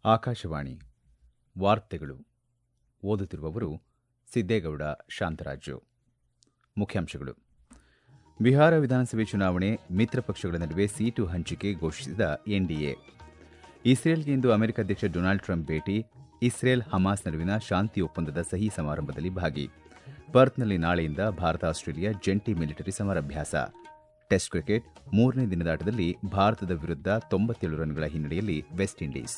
ಆಕಾಶವಾಣಿ ವಾರ್ತೆಗಳು ಓದುತ್ತಿರುವವರು ಸಿದ್ದೇಗೌಡ ಶಾಂತರಾಜು ಮುಖ್ಯಾಂಶಗಳು ಬಿಹಾರ ವಿಧಾನಸಭೆ ಚುನಾವಣೆ ಮಿತ್ರ ಪಕ್ಷಗಳ ನಡುವೆ ಸೀಟು ಹಂಚಿಕೆ ಘೋಷಿಸಿದ ಎನ್ಡಿಎ ಇಸ್ರೇಲ್ಗೆ ಇಂದು ಅಮೆರಿಕ ಅಧ್ಯಕ್ಷ ಡೊನಾಲ್ಡ್ ಟ್ರಂಪ್ ಭೇಟಿ ಇಸ್ರೇಲ್ ಹಮಾಸ್ ನಡುವಿನ ಶಾಂತಿ ಒಪ್ಪಂದದ ಸಹಿ ಸಮಾರಂಭದಲ್ಲಿ ಭಾಗಿ ಪರ್ತ್ನಲ್ಲಿ ನಾಳೆಯಿಂದ ಭಾರತ ಆಸ್ಟ್ರೇಲಿಯಾ ಜಂಟಿ ಮಿಲಿಟರಿ ಸಮರಾಭ್ಯಾಸ ಟೆಸ್ಟ್ ಕ್ರಿಕೆಟ್ ಮೂರನೇ ದಿನದ ಆಟದಲ್ಲಿ ಭಾರತದ ವಿರುದ್ಧ ತೊಂಬತ್ತೇಳು ರನ್ಗಳ ಹಿನ್ನಡೆಯಲ್ಲಿ ವೆಸ್ಟ್ ಇಂಡೀಸ್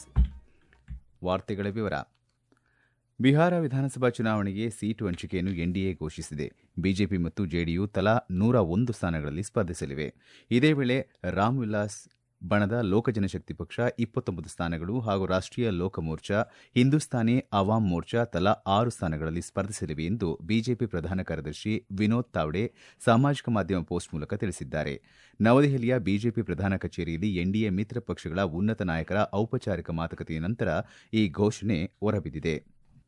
ವಾರ್ತೆಗಳ ವಿವರ ಬಿಹಾರ ವಿಧಾನಸಭಾ ಚುನಾವಣೆಗೆ ಸೀಟು ಹಂಚಿಕೆಯನ್ನು ಎನ್ಡಿಎ ಘೋಷಿಸಿದೆ ಬಿಜೆಪಿ ಮತ್ತು ಜೆಡಿಯು ತಲಾ ನೂರ ಒಂದು ಸ್ಥಾನಗಳಲ್ಲಿ ಸ್ಪರ್ಧಿಸಲಿವೆ ಇದೇ ವೇಳೆ ರಾಮ್ವಿಲಾಸ್ ಬಣದ ಲೋಕ ಜನಶಕ್ತಿ ಪಕ್ಷ ಇಪ್ಪತ್ತೊಂಬತ್ತು ಸ್ಥಾನಗಳು ಹಾಗೂ ರಾಷ್ಟೀಯ ಲೋಕ ಮೋರ್ಚಾ ಹಿಂದೂಸ್ತಾನಿ ಅವಾಮ್ ಮೋರ್ಚಾ ತಲಾ ಆರು ಸ್ಥಾನಗಳಲ್ಲಿ ಸ್ಪರ್ಧಿಸಲಿವೆ ಎಂದು ಬಿಜೆಪಿ ಪ್ರಧಾನ ಕಾರ್ಯದರ್ಶಿ ವಿನೋದ್ ತಾವ್ಡೆ ಸಾಮಾಜಿಕ ಮಾಧ್ಯಮ ಪೋಸ್ಟ್ ಮೂಲಕ ತಿಳಿಸಿದ್ದಾರೆ ನವದೆಹಲಿಯ ಬಿಜೆಪಿ ಪ್ರಧಾನ ಕಚೇರಿಯಲ್ಲಿ ಎನ್ಡಿಎ ಮಿತ್ರ ಪಕ್ಷಗಳ ಉನ್ನತ ನಾಯಕರ ಔಪಚಾರಿಕ ಮಾತುಕತೆಯ ನಂತರ ಈ ಘೋಷಣೆ ಹೊರಬಿದ್ದಿದೆ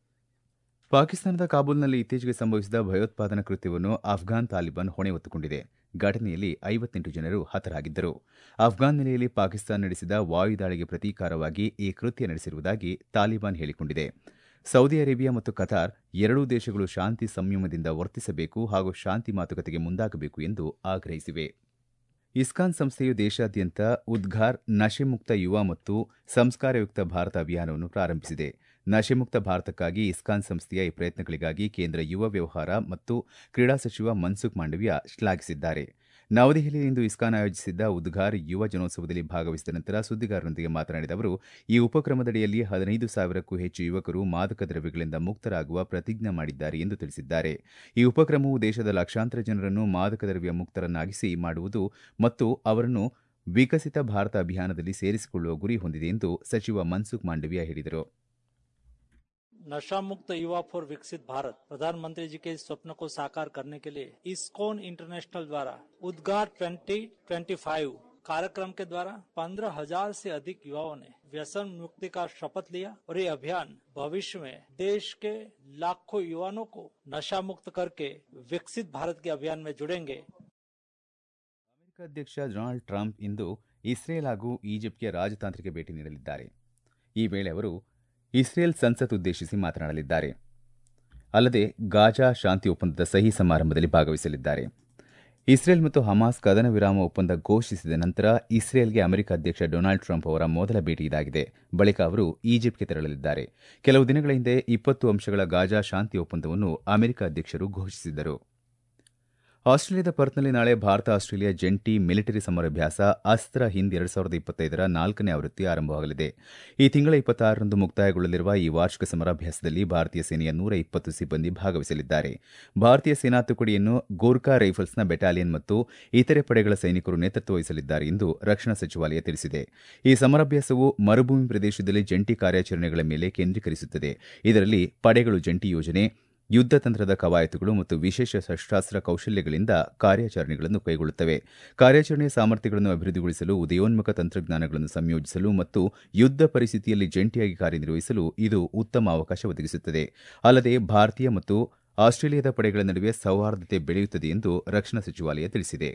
ಪಾಕಿಸ್ತಾನದ ಕಾಬೂಲ್ನಲ್ಲಿ ಇತ್ತೀಚೆಗೆ ಸಂಭವಿಸಿದ ಭಯೋತ್ಪಾದನಾ ಕೃತ್ಯವನ್ನು ಅಫ್ಘಾನ್ ತಾಲಿಬಾನ್ ಹೊಣೆ ಹೊತ್ತುಕೊಂಡಿದೆ ಘಟನೆಯಲ್ಲಿ ಐವತ್ತೆಂಟು ಜನರು ಹತರಾಗಿದ್ದರು ಅಫ್ಘಾನ್ ನೆಲೆಯಲ್ಲಿ ಪಾಕಿಸ್ತಾನ ನಡೆಸಿದ ವಾಯುದಾಳಿಗೆ ಪ್ರತೀಕಾರವಾಗಿ ಈ ಕೃತ್ಯ ನಡೆಸಿರುವುದಾಗಿ ತಾಲಿಬಾನ್ ಹೇಳಿಕೊಂಡಿದೆ ಸೌದಿ ಅರೇಬಿಯಾ ಮತ್ತು ಕತಾರ್ ಎರಡೂ ದೇಶಗಳು ಶಾಂತಿ ಸಂಯಮದಿಂದ ವರ್ತಿಸಬೇಕು ಹಾಗೂ ಶಾಂತಿ ಮಾತುಕತೆಗೆ ಮುಂದಾಗಬೇಕು ಎಂದು ಆಗ್ರಹಿಸಿವೆ ಇಸ್ಕಾನ್ ಸಂಸ್ಥೆಯು ದೇಶಾದ್ಯಂತ ಉದ್ಘಾರ್ ನಶೆಮುಕ್ತ ಯುವ ಮತ್ತು ಸಂಸ್ಕಾರಯುಕ್ತ ಭಾರತ ಅಭಿಯಾನವನ್ನು ಪ್ರಾರಂಭಿಸಿದೆ ನಶೆಮುಕ್ತ ಭಾರತಕ್ಕಾಗಿ ಇಸ್ಕಾನ್ ಸಂಸ್ಥೆಯ ಈ ಪ್ರಯತ್ನಗಳಿಗಾಗಿ ಕೇಂದ್ರ ಯುವ ವ್ಯವಹಾರ ಮತ್ತು ಕ್ರೀಡಾ ಸಚಿವ ಮನ್ಸುಖ್ ಮಾಂಡವ್ಯ ಶ್ಲಾಘಿಸಿದ್ದಾರೆ ನವದೆಹಲಿಯಲ್ಲಿಂದು ಇಸ್ಕಾನ್ ಆಯೋಜಿಸಿದ್ದ ಉದ್ಘಾರ್ ಯುವ ಜನೋತ್ಸವದಲ್ಲಿ ಭಾಗವಹಿಸಿದ ನಂತರ ಸುದ್ದಿಗಾರರೊಂದಿಗೆ ಮಾತನಾಡಿದ ಅವರು ಈ ಉಪಕ್ರಮದಡಿಯಲ್ಲಿ ಹದಿನೈದು ಸಾವಿರಕ್ಕೂ ಹೆಚ್ಚು ಯುವಕರು ಮಾದಕ ದ್ರವ್ಯಗಳಿಂದ ಮುಕ್ತರಾಗುವ ಪ್ರತಿಜ್ಞೆ ಮಾಡಿದ್ದಾರೆ ಎಂದು ತಿಳಿಸಿದ್ದಾರೆ ಈ ಉಪಕ್ರಮವು ದೇಶದ ಲಕ್ಷಾಂತರ ಜನರನ್ನು ಮಾದಕ ದ್ರವ್ಯ ಮುಕ್ತರನ್ನಾಗಿಸಿ ಮಾಡುವುದು ಮತ್ತು ಅವರನ್ನು ವಿಕಸಿತ ಭಾರತ ಅಭಿಯಾನದಲ್ಲಿ ಸೇರಿಸಿಕೊಳ್ಳುವ ಗುರಿ ಹೊಂದಿದೆ ಎಂದು ಸಚಿವ ಮನ್ಸುಖ್ ಮಾಂಡವ್ಯ ಹೇಳಿದರು नशा मुक्त युवा फॉर विकसित भारत प्रधानमंत्री जी के इस स्वप्न को साकार करने के लिए इस्कॉन इंटरनेशनल द्वारा उद्गार 2025 कार्यक्रम के द्वारा पंद्रह हजार से अधिक युवाओं ने व्यसन मुक्ति का शपथ लिया और ये अभियान भविष्य में देश के लाखों युवाओं को नशा मुक्त करके विकसित भारत के अभियान में जुड़ेंगे ಅಮೆರಿಕ ಅಧ್ಯಕ್ಷ ಡೊನಾಲ್ಡ್ ಟ್ರಂಪ್ ಇಂದು ಇಸ್ರೇಲ್ ಹಾಗೂ ಈಜಿಪ್ಟ್ಗೆ ರಾಜತಾಂತ್ರಿಕ ಭೇಟಿ ನೀಡಲಿದ್ದಾರೆ ಈ ವೇಳೆ ಅವರು ಇಸ್ರೇಲ್ ಸಂಸತ್ ಉದ್ದೇಶಿಸಿ ಮಾತನಾಡಲಿದ್ದಾರೆ ಅಲ್ಲದೆ ಗಾಜಾ ಶಾಂತಿ ಒಪ್ಪಂದದ ಸಹಿ ಸಮಾರಂಭದಲ್ಲಿ ಭಾಗವಹಿಸಲಿದ್ದಾರೆ ಇಸ್ರೇಲ್ ಮತ್ತು ಹಮಾಸ್ ಕದನ ವಿರಾಮ ಒಪ್ಪಂದ ಘೋಷಿಸಿದ ನಂತರ ಇಸ್ರೇಲ್ಗೆ ಅಮೆರಿಕ ಅಧ್ಯಕ್ಷ ಡೊನಾಲ್ಡ್ ಟ್ರಂಪ್ ಅವರ ಮೊದಲ ಭೇಟಿ ಇದಾಗಿದೆ ಬಳಿಕ ಅವರು ಈಜಿಪ್ಟ್ಗೆ ತೆರಳಲಿದ್ದಾರೆ ಕೆಲವು ದಿನಗಳ ಹಿಂದೆ ಇಪ್ಪತ್ತು ಅಂಶಗಳ ಗಾಜಾ ಶಾಂತಿ ಒಪ್ಪಂದವನ್ನು ಅಮೆರಿಕ ಅಧ್ಯಕ್ಷರು ಘೋಷಿಸಿದ್ದರು ಆಸ್ಟ್ರೇಲಿಯಾದ ಪರ್ತ್ನಲ್ಲಿ ನಾಳೆ ಭಾರತ ಆಸ್ಟ್ರೇಲಿಯಾ ಜಂಟಿ ಮಿಲಿಟರಿ ಸಮರಾಭ್ಯಾಸ ಅಸ್ತ್ರ ಹಿಂದ್ ಎರಡ್ ಸಾವಿರದ ಇಪ್ಪತ್ತೈದರ ನಾಲ್ಕನೇ ಆವೃತ್ತಿ ಆರಂಭವಾಗಲಿದೆ ಈ ತಿಂಗಳ ಇಪ್ಪತ್ತಾರರಂದು ಮುಕ್ತಾಯಗೊಳ್ಳಲಿರುವ ಈ ವಾರ್ಷಿಕ ಸಮರಾಭ್ಯಾಸದಲ್ಲಿ ಭಾರತೀಯ ಸೇನೆಯ ನೂರ ಇಪ್ಪತ್ತು ಸಿಬ್ಬಂದಿ ಭಾಗವಹಿಸಲಿದ್ದಾರೆ ಭಾರತೀಯ ಸೇನಾ ತುಕಡಿಯನ್ನು ಗೋರ್ಖಾ ರೈಫಲ್ಸ್ನ ಬೆಟಾಲಿಯನ್ ಮತ್ತು ಇತರೆ ಪಡೆಗಳ ಸೈನಿಕರು ನೇತೃತ್ವ ವಹಿಸಲಿದ್ದಾರೆ ಎಂದು ರಕ್ಷಣಾ ಸಚಿವಾಲಯ ತಿಳಿಸಿದೆ ಈ ಸಮರಾಭ್ಯಾಸವು ಮರುಭೂಮಿ ಪ್ರದೇಶದಲ್ಲಿ ಜಂಟಿ ಕಾರ್ಯಾಚರಣೆಗಳ ಮೇಲೆ ಕೇಂದ್ರೀಕರಿಸುತ್ತದೆ ಇದರಲ್ಲಿ ಪಡೆಗಳು ಜಂಟಿ ಯೋಜನೆ ಯುದ್ಧ ತಂತ್ರದ ಕವಾಯತುಗಳು ಮತ್ತು ವಿಶೇಷ ಶಸ್ತ್ರಾಸ್ತ್ರ ಕೌಶಲ್ಯಗಳಿಂದ ಕಾರ್ಯಾಚರಣೆಗಳನ್ನು ಕೈಗೊಳ್ಳುತ್ತವೆ ಕಾರ್ಯಾಚರಣೆಯ ಸಾಮರ್ಥ್ಯಗಳನ್ನು ಅಭಿವೃದ್ಧಿಗೊಳಿಸಲು ಉದಯೋನ್ಮುಖ ತಂತ್ರಜ್ಞಾನಗಳನ್ನು ಸಂಯೋಜಿಸಲು ಮತ್ತು ಯುದ್ಧ ಪರಿಸ್ಥಿತಿಯಲ್ಲಿ ಜಂಟಿಯಾಗಿ ಕಾರ್ಯನಿರ್ವಹಿಸಲು ಇದು ಉತ್ತಮ ಅವಕಾಶ ಒದಗಿಸುತ್ತದೆ ಅಲ್ಲದೆ ಭಾರತೀಯ ಮತ್ತು ಆಸ್ಟ್ರೇಲಿಯಾದ ಪಡೆಗಳ ನಡುವೆ ಸೌಹಾರ್ದತೆ ಬೆಳೆಯುತ್ತದೆ ಎಂದು ರಕ್ಷಣಾ ಸಚಿವಾಲಯ ತಿಳಿಸಿದೆ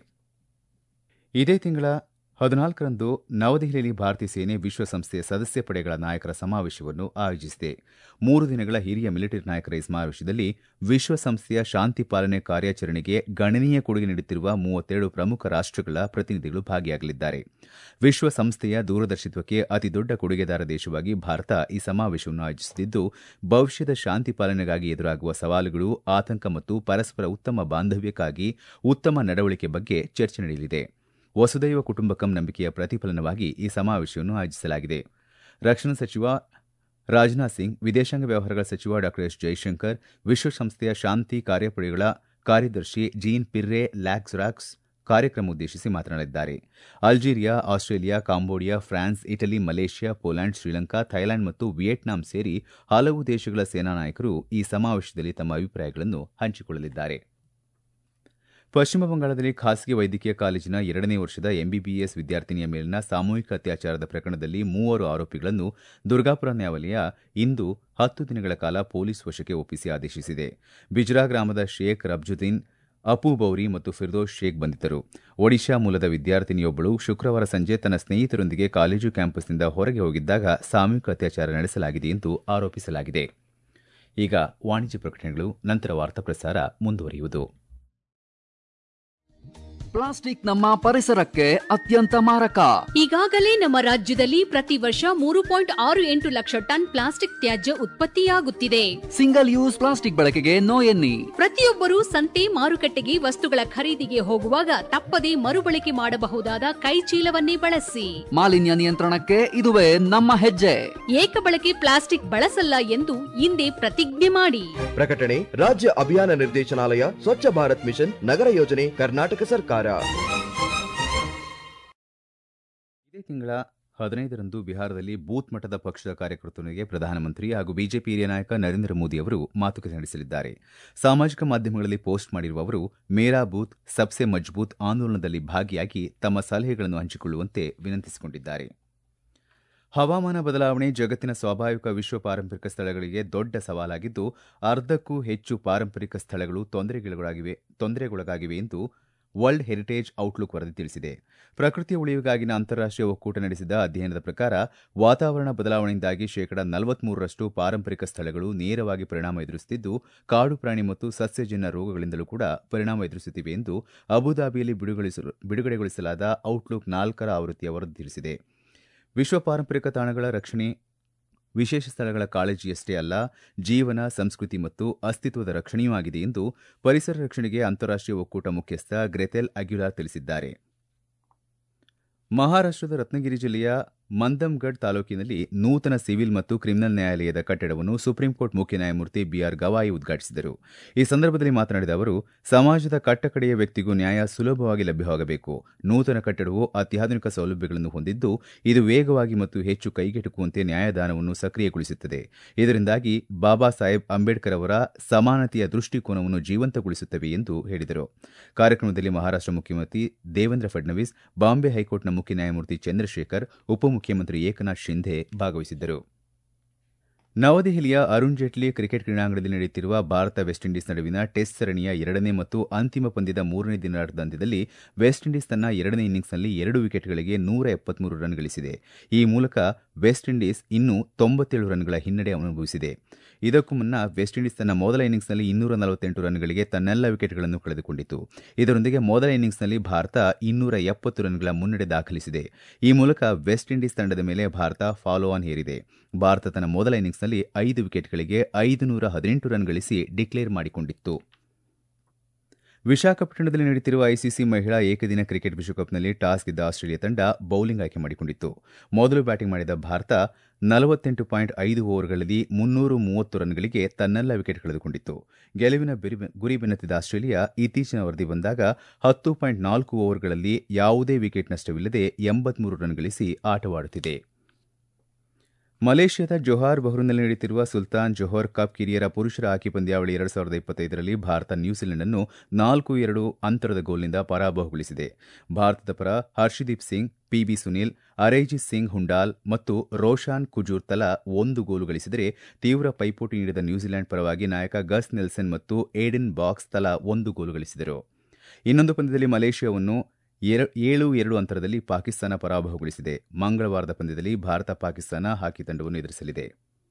ಇದೇ ತಿಂಗಳ ಹದಿನಾಲ್ಕರಂದು ನವದೆಹಲಿಯಲ್ಲಿ ಭಾರತೀಯ ಸೇನೆ ವಿಶ್ವಸಂಸ್ಥೆಯ ಸದಸ್ಯ ಪಡೆಗಳ ನಾಯಕರ ಸಮಾವೇಶವನ್ನು ಆಯೋಜಿಸಿದೆ ಮೂರು ದಿನಗಳ ಹಿರಿಯ ಮಿಲಿಟರಿ ನಾಯಕರ ಈ ಸಮಾವೇಶದಲ್ಲಿ ವಿಶ್ವಸಂಸ್ಥೆಯ ಶಾಂತಿ ಪಾಲನೆ ಕಾರ್ಯಾಚರಣೆಗೆ ಗಣನೀಯ ಕೊಡುಗೆ ನೀಡುತ್ತಿರುವ ಮೂವತ್ತೆರಡು ಪ್ರಮುಖ ರಾಷ್ಟಗಳ ಪ್ರತಿನಿಧಿಗಳು ಭಾಗಿಯಾಗಲಿದ್ದಾರೆ ವಿಶ್ವಸಂಸ್ಥೆಯ ದೂರದರ್ಶಿತ್ವಕ್ಕೆ ಅತಿದೊಡ್ಡ ಕೊಡುಗೆದಾರ ದೇಶವಾಗಿ ಭಾರತ ಈ ಸಮಾವೇಶವನ್ನು ಆಯೋಜಿಸುತ್ತಿದ್ದು ಭವಿಷ್ಯದ ಶಾಂತಿ ಪಾಲನೆಗಾಗಿ ಎದುರಾಗುವ ಸವಾಲುಗಳು ಆತಂಕ ಮತ್ತು ಪರಸ್ಪರ ಉತ್ತಮ ಬಾಂಧವ್ಯಕ್ಕಾಗಿ ಉತ್ತಮ ನಡವಳಿಕೆ ಬಗ್ಗೆ ಚರ್ಚೆ ನಡೆಯಲಿದೆ ವಸುದೈವ ಕುಟುಂಬಕಂ ನಂಬಿಕೆಯ ಪ್ರತಿಫಲನವಾಗಿ ಈ ಸಮಾವೇಶವನ್ನು ಆಯೋಜಿಸಲಾಗಿದೆ ರಕ್ಷಣಾ ಸಚಿವ ರಾಜನಾಥ್ ಸಿಂಗ್ ವಿದೇಶಾಂಗ ವ್ಯವಹಾರಗಳ ಸಚಿವ ಡಾ ಎಸ್ ಜೈಶಂಕರ್ ವಿಶ್ವಸಂಸ್ಥೆಯ ಶಾಂತಿ ಕಾರ್ಯಪಡೆಗಳ ಕಾರ್ಯದರ್ಶಿ ಜೀನ್ ಪಿರ್ರೆ ಲ್ಯಾಕ್ಸ್ರಾಕ್ಸ್ ಕಾರ್ಯಕ್ರಮ ಉದ್ದೇಶಿಸಿ ಮಾತನಾಡಲಿದ್ದಾರೆ Algeria Australia Cambodia France Italy Malaysia Poland Sri Lanka Thailand ಮತ್ತು ವಿಯೆಟ್ನಾಂ ಸೇರಿ ಹಲವು ದೇಶಗಳ ಸೇನಾ ನಾಯಕರು ಈ ಸಮಾವೇಶದಲ್ಲಿ ತಮ್ಮ ಅಭಿಪ್ರಾಯಗಳನ್ನು ಹಂಚಿಕೊಳ್ಳಲಿದ್ದಾರೆ ಪಶ್ಚಿಮ ಬಂಗಾಳದಲ್ಲಿ ಖಾಸಗಿ ವೈದ್ಯಕೀಯ ಕಾಲೇಜಿನ ಎರಡನೇ ವರ್ಷದ ಎಂಬಿಬಿಎಸ್ ವಿದ್ಯಾರ್ಥಿನಿಯ ಮೇಲಿನ ಸಾಮೂಹಿಕ ಅತ್ಯಾಚಾರದ ಪ್ರಕರಣದಲ್ಲಿ ಮೂವರು ಆರೋಪಿಗಳನ್ನು ದುರ್ಗಾಪುರ ನ್ಯಾಯಾಲಯ ಇಂದು ಹತ್ತು ದಿನಗಳ ಕಾಲ ಪೊಲೀಸ್ ವಶಕ್ಕೆ ಒಪ್ಪಿಸಿ ಆದೇಶಿಸಿದೆ ಬಿಜ್ರಾ ಗ್ರಾಮದ ಶೇಖ್ ರಬ್ಜುದ್ದೀನ್ ಅಪು ಬೌರಿ ಮತ್ತು ಫಿರ್ದೋಸ್ ಶೇಖ್ ಬಂಧಿತರು ಒಡಿಶಾ ಮೂಲದ ವಿದ್ಯಾರ್ಥಿನಿಯೊಬ್ಬಳು ಶುಕ್ರವಾರ ಸಂಜೆ ತನ್ನ ಸ್ನೇಹಿತರೊಂದಿಗೆ ಕಾಲೇಜು ಕ್ಯಾಂಪಸ್ನಿಂದ ಹೊರಗೆ ಹೋಗಿದ್ದಾಗ ಸಾಮೂಹಿಕ ಅತ್ಯಾಚಾರ ನಡೆಸಲಾಗಿದೆ ಎಂದು ಆರೋಪಿಸಲಾಗಿದೆ ಈಗ ವಾಣಿಜ್ಯ ಪ್ರಕಟಣೆಗಳು ನಂತರ ವಾರ್ತಾ ಪ್ರಸಾರ ಮುಂದುವರಿಯುವುದು ಪ್ಲಾಸ್ಟಿಕ್ ನಮ್ಮ ಪರಿಸರಕ್ಕೆ ಅತ್ಯಂತ ಮಾರಕ ಈಗಾಗಲೇ ನಮ್ಮ ರಾಜ್ಯದಲ್ಲಿ ಪ್ರತಿ ವರ್ಷ ಮೂರು ಪಾಯಿಂಟ್ ಆರು ಎಂಟು ಲಕ್ಷ ಟನ್ ಪ್ಲಾಸ್ಟಿಕ್ ತ್ಯಾಜ್ಯ ಉತ್ಪತ್ತಿಯಾಗುತ್ತಿದೆ ಸಿಂಗಲ್ ಯೂಸ್ ಪ್ಲಾಸ್ಟಿಕ್ ಬಳಕೆಗೆ ನೋ ಎನ್ನಿ ಪ್ರತಿಯೊಬ್ಬರೂ ಸಂತೆ ಮಾರುಕಟ್ಟೆಗೆ ವಸ್ತುಗಳ ಖರೀದಿಗೆ ಹೋಗುವಾಗ ತಪ್ಪದೆ ಮರುಬಳಕೆ ಮಾಡಬಹುದಾದ ಕೈ ಚೀಲವನ್ನೇ ಬಳಸಿ ಮಾಲಿನ್ಯ ನಿಯಂತ್ರಣಕ್ಕೆ ಇದುವೇ ನಮ್ಮ ಹೆಜ್ಜೆ ಏಕಬಳಕೆ ಪ್ಲಾಸ್ಟಿಕ್ ಬಳಸಲ್ಲ ಎಂದು ಇಂದೇ ಪ್ರತಿಜ್ಞೆ ಮಾಡಿ ಪ್ರಕಟಣೆ ರಾಜ್ಯ ಅಭಿಯಾನ ನಿರ್ದೇಶನಾಲಯ ಸ್ವಚ್ಛ ಭಾರತ್ ಮಿಷನ್ ನಗರ ಯೋಜನೆ ಕರ್ನಾಟಕ ಸರ್ಕಾರ ಇದೇ ತಿಂಗಳ ಹದಿನೈದರಂದು ಬಿಹಾರದಲ್ಲಿ ಬೂತ್ ಮಟ್ಟದ ಪಕ್ಷದ ಕಾರ್ಯಕರ್ತರೊಂದಿಗೆ ಪ್ರಧಾನಮಂತ್ರಿ ಹಾಗೂ ಬಿಜೆಪಿ ಹಿರಿಯ ನಾಯಕ ನರೇಂದ್ರ ಮೋದಿ ಅವರು ಮಾತುಕತೆ ನಡೆಸಲಿದ್ದಾರೆ ಸಾಮಾಜಿಕ ಮಾಧ್ಯಮಗಳಲ್ಲಿ ಪೋಸ್ಟ್ ಮಾಡಿರುವ ಅವರು ಮೇರಾ ಬೂತ್ ಸಬ್ಸೆ ಮಜ್ಬೂತ್ ಆಂದೋಲನದಲ್ಲಿ ಭಾಗಿಯಾಗಿ ತಮ್ಮ ಸಲಹೆಗಳನ್ನು ಹಂಚಿಕೊಳ್ಳುವಂತೆ ವಿನಂತಿಸಿಕೊಂಡಿದ್ದಾರೆ ಹವಾಮಾನ ಬದಲಾವಣೆ ಜಗತ್ತಿನ ಸ್ವಾಭಾವಿಕ ವಿಶ್ವ ಪಾರಂಪರಿಕ ಸ್ಥಳಗಳಿಗೆ ದೊಡ್ಡ ಸವಾಲಾಗಿದ್ದು ಅರ್ಧಕ್ಕೂ ಹೆಚ್ಚು ಪಾರಂಪರಿಕ ಸ್ಥಳಗಳು ತೊಂದರೆಗೊಳಗಾಗಿವೆ ತೊಂದರೆಗೊಳಗಾಗಿವೆ ಎಂದು ವರ್ಲ್ಡ್ ಹೆರಿಟೇಜ್ ಔಟ್ಲುಕ್ ವರದಿ ತಿಳಿಸಿದೆ ಪ್ರಕೃತಿಯ ಉಳಿವಿಗಾಗಿನ ಅಂತಾರಾಷ್ಟೀಯ ಒಕ್ಕೂಟ ನಡೆಸಿದ ಅಧ್ಯಯನದ ಪ್ರಕಾರ ವಾತಾವರಣ ಬದಲಾವಣೆಯಿಂದಾಗಿ ಶೇಕಡಾ ನಲವತ್ಮೂರರಷ್ಟು ಪಾರಂಪರಿಕ ಸ್ಥಳಗಳು ನೇರವಾಗಿ ಪರಿಣಾಮ ಎದುರಿಸುತ್ತಿದ್ದು ಕಾಡು ಪ್ರಾಣಿ ಮತ್ತು ಸಸ್ಯಜನ್ಯ ರೋಗಗಳಿಂದಲೂ ಕೂಡ ಪರಿಣಾಮ ಎದುರಿಸುತ್ತಿವೆ ಎಂದು ಅಬುದಾಬಿಯಲ್ಲಿ ಬಿಡುಗಡೆಗೊಳಿಸಲು ಬಿಡುಗಡೆಗೊಳಿಸಲಾದ ಔಟ್ಲುಕ್ ನಾಲ್ಕರ ಆವೃತ್ತಿಯ ವರದಿ ತಿಳಿಸಿದೆ ವಿಶ್ವ ಪಾರಂಪರಿಕ ತಾಣಗಳ ರಕ್ಷಣೆ ವಿಶೇಷ ಸ್ಥಳಗಳ ಕಾಳಜಿಯಷ್ಟೇ ಅಲ್ಲ ಜೀವನ ಸಂಸ್ಕೃತಿ ಮತ್ತು ಅಸ್ತಿತ್ವದ ರಕ್ಷಣೆಯೂ ಆಗಿದೆ ಎಂದು ಪರಿಸರ ರಕ್ಷಣೆಗೆ ಅಂತಾರಾಷ್ಟೀಯ ಒಕ್ಕೂಟ ಮುಖ್ಯಸ್ಥ ಗ್ರೆತೆಲ್ ಅಗ್ಯುಲಾರ್ ತಿಳಿಸಿದ್ದಾರೆ ಮಹಾರಾಷ್ಟದ ರತ್ನಗಿರಿ ಜಿಲ್ಲೆಯ ಮಂದಮ್ಗಢ್ ತಾಲೂಕಿನಲ್ಲಿ ನೂತನ ಸಿವಿಲ್ ಮತ್ತು ಕ್ರಿಮಿನಲ್ ನ್ಯಾಯಾಲಯದ ಕಟ್ಟಡವನ್ನು ಸುಪ್ರೀಂಕೋರ್ಟ್ ಮುಖ್ಯ ನ್ಯಾಯಮೂರ್ತಿ ಬಿಆರ್ ಗವಾಯಿ ಉದ್ಘಾಟಿಸಿದರು ಈ ಸಂದರ್ಭದಲ್ಲಿ ಮಾತನಾಡಿದ ಅವರು ಸಮಾಜದ ಕಟ್ಟಕಡೆಯ ವ್ಯಕ್ತಿಗೂ ನ್ಯಾಯ ಸುಲಭವಾಗಿ ಲಭ್ಯವಾಗಬೇಕು ನೂತನ ಕಟ್ಟಡವು ಅತ್ಯಾಧುನಿಕ ಸೌಲಭ್ಯಗಳನ್ನು ಹೊಂದಿದ್ದು ಇದು ವೇಗವಾಗಿ ಮತ್ತು ಹೆಚ್ಚು ಕೈಗೆಟುಕುವಂತೆ ನ್ಯಾಯದಾನವನ್ನು ಸಕ್ರಿಯಗೊಳಿಸುತ್ತದೆ ಇದರಿಂದಾಗಿ ಬಾಬಾ ಸಾಹೇಬ್ ಅಂಬೇಡ್ಕರ್ ಅವರ ಸಮಾನತೆಯ ದೃಷ್ಟಿಕೋನವನ್ನು ಜೀವಂತಗೊಳಿಸುತ್ತವೆ ಎಂದು ಹೇಳಿದರು ಕಾರ್ಯಕ್ರಮದಲ್ಲಿ ಮಹಾರಾಷ್ಟ ಮುಖ್ಯಮಂತ್ರಿ ದೇವೇಂದ್ರ ಫಡ್ನವೀಸ್ ಬಾಂಬೆ ಹೈಕೋರ್ಟ್ನ ಮುಖ್ಯ ನ್ಯಾಯಮೂರ್ತಿ ಚಂದ್ರಶೇಖರ್ ಉಪಮುಖ್ಯಮಂತ್ರಿ ಏಕನಾಥ್ ಶಿಂಧೆ ಭಾಗವಹಿಸಿದ್ದರು ನವದೆಹಲಿಯ ಅರುಣ್ ಜೇಟ್ಲಿ ಕ್ರಿಕೆಟ್ ಕ್ರೀಡಾಂಗಣದಲ್ಲಿ ನಡೆಯುತ್ತಿರುವ ಭಾರತ ವೆಸ್ಟ್ ಇಂಡೀಸ್ ನಡುವಿನ ಟೆಸ್ಟ್ ಸರಣಿಯ ಎರಡನೇ ಮತ್ತು ಅಂತಿಮ ಪಂದ್ಯದ ಮೂರನೇ ದಿನಾರ್ಧದಲ್ಲಿ ವೆಸ್ಟ್ ಇಂಡೀಸ್ ತನ್ನ ಎರಡನೇ ಇನ್ನಿಂಗ್ಸ್ನಲ್ಲಿ ಎರಡು ವಿಕೆಟ್ಗಳಿಗೆ ನೂರ ಎಪ್ಪತ್ಮೂರು ರನ್ ಗಳಿಸಿದೆ ಈ ಮೂಲಕ ವೆಸ್ಟ್ ಇಂಡೀಸ್ ಇನ್ನೂ ತೊಂಬತ್ತೇಳು ರನ್ಗಳ ಹಿನ್ನಡೆ ಅನುಭವಿಸಿದೆ ಇದಕ್ಕೂ ಮುನ್ನ ವೆಸ್ಟ್ ಇಂಡೀಸ್ ತನ್ನ ಮೊದಲ ಇನ್ನಿಂಗ್ಸ್ನಲ್ಲಿ ಇನ್ನೂರ ನಲವತ್ತೆಂಟು ರನ್ಗಳಿಗೆ ತನ್ನೆಲ್ಲ ವಿಕೆಟ್ಗಳನ್ನು ಕಳೆದುಕೊಂಡಿತು ಇದರೊಂದಿಗೆ ಮೊದಲ ಇನ್ನಿಂಗ್ಸ್ನಲ್ಲಿ ಭಾರತ ಇನ್ನೂರ ಎಪ್ಪತ್ತು ರನ್ಗಳ ಮುನ್ನಡೆ ದಾಖಲಿಸಿದೆ ಈ ಮೂಲಕ ವೆಸ್ಟ್ ಇಂಡೀಸ್ ತಂಡದ ಮೇಲೆ ಭಾರತ ಫಾಲೋ ಆನ್ ಹೇರಿದೆ ಭಾರತ ತನ್ನ ಮೊದಲ ಇನ್ನಿಂಗ್ಸ್ನಲ್ಲಿ ಐದು ವಿಕೆಟ್ಗಳಿಗೆ ಐದು ನೂರ ಹದಿನೆಂಟು ರನ್ ಗಳಿಸಿ ಡಿಕ್ಲೇರ್ ಮಾಡಿಕೊಂಡಿತ್ತು ವಿಶಾಖಪಟ್ಟಣದಲ್ಲಿ ನಡೆಯುತ್ತಿರುವ ಐಸಿಸಿ ಮಹಿಳಾ ಏಕದಿನ ಕ್ರಿಕೆಟ್ ವಿಶ್ವಕಪ್ನಲ್ಲಿ ಟಾಸ್ ಗೆದ್ದ ಆಸ್ಟ್ರೇಲಿಯಾ ತಂಡ ಬೌಲಿಂಗ್ ಆಯ್ಕೆ ಮಾಡಿಕೊಂಡಿತ್ತು ಮೊದಲು ಬ್ಯಾಟಿಂಗ್ ಮಾಡಿದ ಭಾರತ ನಲವತ್ತೆಂಟು ಪಾಯಿಂಟ್ ಐದು ಓವರ್ಗಳಲ್ಲಿ ಮುನ್ನೂರು ಮೂವತ್ತು ರನ್ಗಳಿಗೆ ತನ್ನೆಲ್ಲ ವಿಕೆಟ್ ಕಳೆದುಕೊಂಡಿತ್ತು ಗೆಲುವಿನ ಗುರಿ ಬೆನ್ನತ್ತಿದ ಆಸ್ಟ್ರೇಲಿಯಾ ಇತ್ತೀಚಿನ ವರದಿ ಬಂದಾಗ ಹತ್ತು ಪಾಯಿಂಟ್ ನಾಲ್ಕು ಓವರ್ಗಳಲ್ಲಿ ಯಾವುದೇ ವಿಕೆಟ್ ನಷ್ಟವಿಲ್ಲದೆ ಎಂಬತ್ಮೂರು ರನ್ ಗಳಿಸಿ ಆಟವಾಡುತ್ತಿದೆ ಮಲೇಷ್ಯಾದ ಜೊಹಾರ್ ಬಹ್ರೂನ್ನಲ್ಲಿ ನಡೆಯುತ್ತಿರುವ ಸುಲ್ತಾನ್ ಜೊಹರ್ ಕಪ್ ಕಿರಿಯರ ಪುರುಷರ ಹಾಕಿ ಪಂದ್ಯಾವಳಿ ಎರಡು ಸಾವಿರದ ಇಪ್ಪತ್ತೈದರಲ್ಲಿ ಭಾರತ ನ್ಯೂಜಿಲೆಂಡ್ ಅನ್ನು ನಾಲ್ಕು ಎರಡು ಅಂತರದ ಗೋಲ್ನಿಂದ ಪರಾಭವಗೊಳಿಸಿದೆ ಭಾರತದ ಪರ ಹರ್ಷದೀಪ್ ಸಿಂಗ್ ಪಿಬಿ ಸುನೀಲ್ ಅರೈಜಿತ್ ಸಿಂಗ್ ಹುಂಡಾಲ್ ಮತ್ತು ರೋಷಾನ್ ಕುಜೂರ್ ತಲಾ ಒಂದು ಗೋಲು ಗಳಿಸಿದರೆ ತೀವ್ರ ಪೈಪೋಟಿ ನೀಡಿದ ನ್ಯೂಜಿಲೆಂಡ್ ಪರವಾಗಿ ನಾಯಕ ಗಸ್ ನೆಲ್ಸನ್ ಮತ್ತು ಏಡೆನ್ ಬಾಕ್ಸ್ ತಲಾ ಒಂದು ಗೋಲು ಗಳಿಸಿದರು ಇನ್ನೊಂದು ಪಂದ್ಯದಲ್ಲಿ ಮಲೇಷ್ಯಾವನ್ನು ಏಳು ಎರಡು ಅಂತರದಲ್ಲಿ ಪಾಕಿಸ್ತಾನ ಪರಾಭವಗೊಳಿಸಿದೆ ಮಂಗಳವಾರದ ಪಂದ್ಯದಲ್ಲಿ ಭಾರತ ಪಾಕಿಸ್ತಾನ ಹಾಕಿ ತಂಡವನ್ನು ಎದುರಿಸಲಿದೆ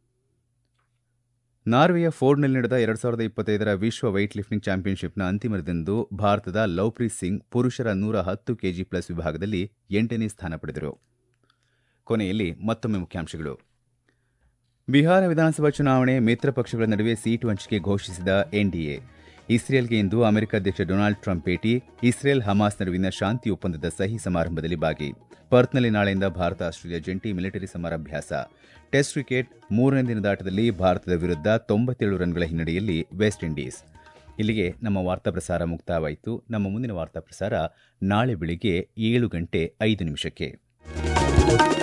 ನಾರ್ವೆಯ ಫೋರ್ಡ್ನಲ್ಲಿ ನಡೆದ ಎರಡು ಸಾವಿರದ ಇಪ್ಪತ್ತೈದರ ವಿಶ್ವ ವೈಟ್ ಲಿಫ್ಟಿಂಗ್ ಚಾಂಪಿಯನ್ಶಿಪ್ನ ಅಂತಿಮ ದಿನದಂದು ಭಾರತದ ಲವ್ಪ್ರೀತ್ ಸಿಂಗ್ ಪುರುಷರ ನೂರ ಹತ್ತು ಕೆಜಿ ಪ್ಲಸ್ ವಿಭಾಗದಲ್ಲಿ ಎಂಟನೇ ಸ್ಥಾನ ಪಡೆದರು ಕೊನೆಯಲ್ಲಿ ಮತ್ತೊಮ್ಮೆ ಮುಖ್ಯಾಂಶಗಳು ಬಿಹಾರ ವಿಧಾನಸಭಾ ಚುನಾವಣೆ ಮಿತ್ರ ಪಕ್ಷಗಳ ನಡುವೆ ಸೀಟು ಹಂಚಿಕೆ ಘೋಷಿಸಿದ ಎನ್ಡಿಎ ಇಸ್ರೇಲ್ಗೆ ಇಂದು ಅಮೆರಿಕ ಅಧ್ಯಕ್ಷ ಡೊನಾಲ್ಡ್ ಟ್ರಂಪ್ ಭೇಟಿ ಇಸ್ರೇಲ್ ಹಮಾಸ್ ನಡುವಿನ ಶಾಂತಿ ಒಪ್ಪಂದದ ಸಹಿ ಸಮಾರಂಭದಲ್ಲಿ ಭಾಗಿ ಪರ್ತ್ನಲ್ಲಿ ನಾಳೆಯಿಂದ ಭಾರತ ಆಸ್ಟ್ರೇಲಿಯಾ ಜಂಟಿ ಮಿಲಿಟರಿ ಸಮರಾಭ್ಯಾಸ ಟೆಸ್ಟ್ ಕ್ರಿಕೆಟ್ ಮೂರನೇ ದಿನದ ಆಟದಲ್ಲಿ ಭಾರತದ ವಿರುದ್ಧ ತೊಂಬತ್ತೇಳು ರನ್ಗಳ ಹಿನ್ನಡೆಯಲ್ಲಿ ವೆಸ್ಟ್ ಇಂಡೀಸ್ ಇಲ್ಲಿಗೆ ನಮ್ಮ ವಾರ್ತಾ ಪ್ರಸಾರ ಮುಕ್ತಾಯವಾಯಿತು ನಮ್ಮ ಮುಂದಿನ ವಾರ್ತಾ ಪ್ರಸಾರ ನಾಳೆ ಬೆಳಿಗ್ಗೆ ಏಳು ಗಂಟೆ ಐದು ನಿಮಿಷಕ್ಕೆ